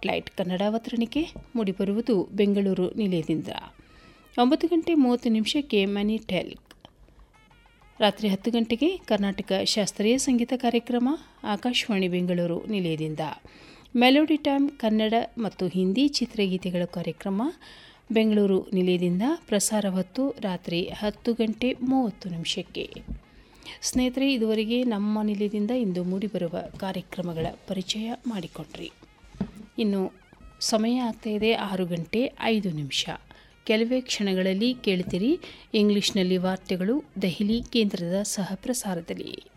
spotlight Kannada ಅವತರಣಿಕೆ ಮೂಡಿಬರುವುದು ಬೆಂಗಳೂರು ನಿಲಯದಿಂದ ಒಂಬತ್ತು ಗಂಟೆ ಮೂವತ್ತು ನಿಮಿಷಕ್ಕೆ ಮನಿ ಟೆಲ್ಕ್ ರಾತ್ರಿ ಹತ್ತು ಗಂಟೆಗೆ ಕರ್ನಾಟಕ ಶಾಸ್ತ್ರೀಯ ಸಂಗೀತ ಕಾರ್ಯಕ್ರಮ ಆಕಾಶವಾಣಿ ಬೆಂಗಳೂರು ನಿಲಯದಿಂದ ಮೆಲೋಡಿ ಟೈಮ್ ಕನ್ನಡ ಮತ್ತು ಹಿಂದಿ ಚಿತ್ರಗೀತೆಗಳ ಕಾರ್ಯಕ್ರಮ ಬೆಂಗಳೂರು ನಿಲಯದಿಂದ ಪ್ರಸಾರ ಹೊತ್ತು ರಾತ್ರಿ ಹತ್ತು ಗಂಟೆ ಮೂವತ್ತು ನಿಮಿಷಕ್ಕೆ ಸ್ನೇಹಿತರೆ ಇದುವರೆಗೆ ನಮ್ಮ ನಿಲಯದಿಂದ ಇಂದು ಮೂಡಿಬರುವ ಕಾರ್ಯಕ್ರಮಗಳ ಪರಿಚಯ ಮಾಡಿಕೊಂಡ್ರಿ ಇನ್ನು ಸಮಯ ಆಗ್ತಾಯಿದೆ ಆರು ಗಂಟೆ ಐದು ನಿಮಿಷ ಕೆಲವೇ ಕ್ಷಣಗಳಲ್ಲಿ ಕೇಳ್ತೀರಿ ಇಂಗ್ಲಿಷ್ನಲ್ಲಿ ವಾರ್ತೆಗಳು ದೆಹಲಿ ಕೇಂದ್ರದ ಸಹ ಪ್ರಸಾರದಲ್ಲಿ